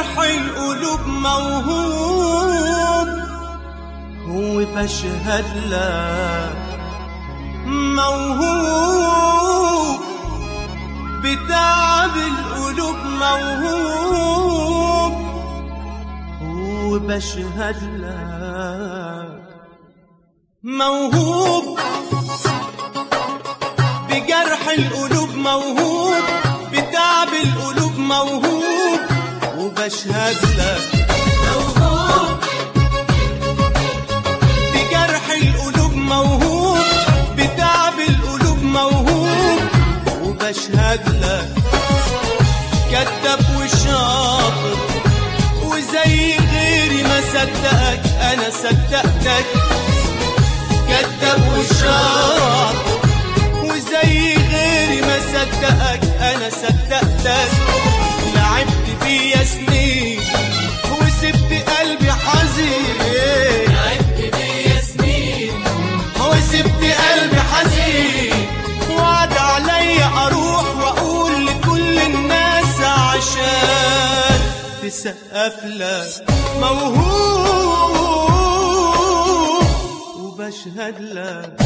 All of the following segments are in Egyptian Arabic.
بجرح القلوب موهوب وبشهد لك موهوب بتعب القلوب موهوب وبشهد لك موهوب بجرح القلوب موهوب بتعب القلوب موهوب وبشهد لك موهوب بجرح القلوب موهوب بتعب القلوب موهوب وبشهد لك كذاب وشاطر وزي غيري ما صدقك انا صدقتك كذاب وشاطر وزي غيري ما صدقك انا صدقتك لعبت بيا سنين وسبت قلبي حزين لعبت بيا سنين وسبت قلبي حزين وعد عليا اروح واقول لكل الناس عشان تسقف لك موهوب وبشهد لك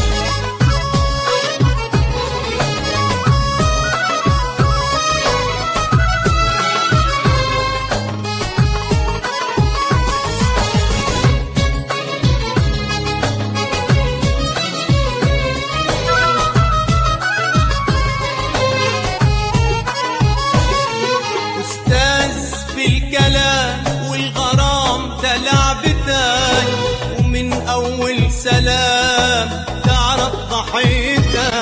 أستاذ في الكلام والغرام ده لعبتك ومن أول سلام تعرف ضحيتك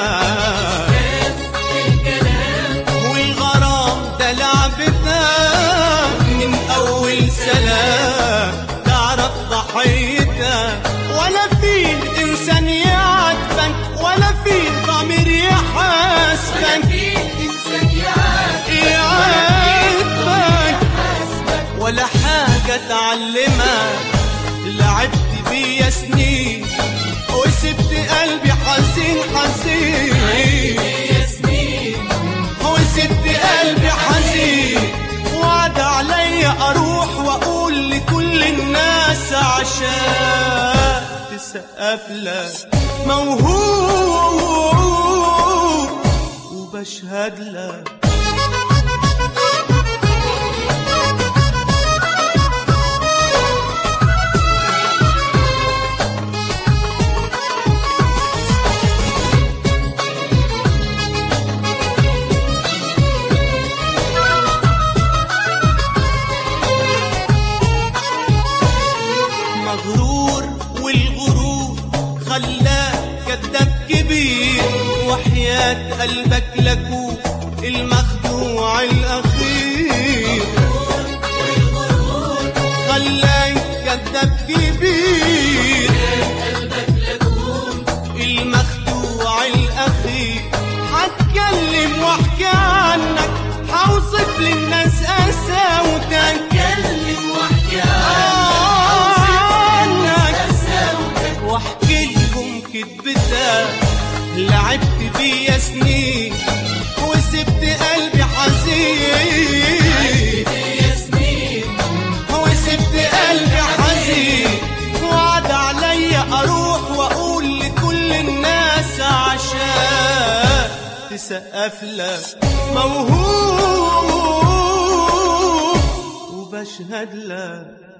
الكلام والغرام ده لعبتك من أول سلام تعرف ضحيتك ولا في إنسان يعاتبك ولا في ضمير يحاسبك في إنسان يعاتب يعاتبك ولا حاجة تعلمك لعبت بيا سنين وسبت قلبي حزين حزين بيا سنين وسبت قلبي حزين وعد عليا اروح واقول لكل الناس عشان تسقف لك موهوب وبشهد لك مغرور والغرور خلاك كذاب كبير وحياة قلبك لكو المخدوع الأخير خلاك كذاب كبير المخدوع الأخير هتكلم واحكي عنك هوصف للناس قساوتك كلم واحكي عنك عنك واحكي لكم كدبتك لعبت بيا سنين وسبت قلبي حزين بيا سنين وسبت قلبي حزين وعد عليا اروح واقول لكل الناس عشان تسقف لك موهوب وبشهد لك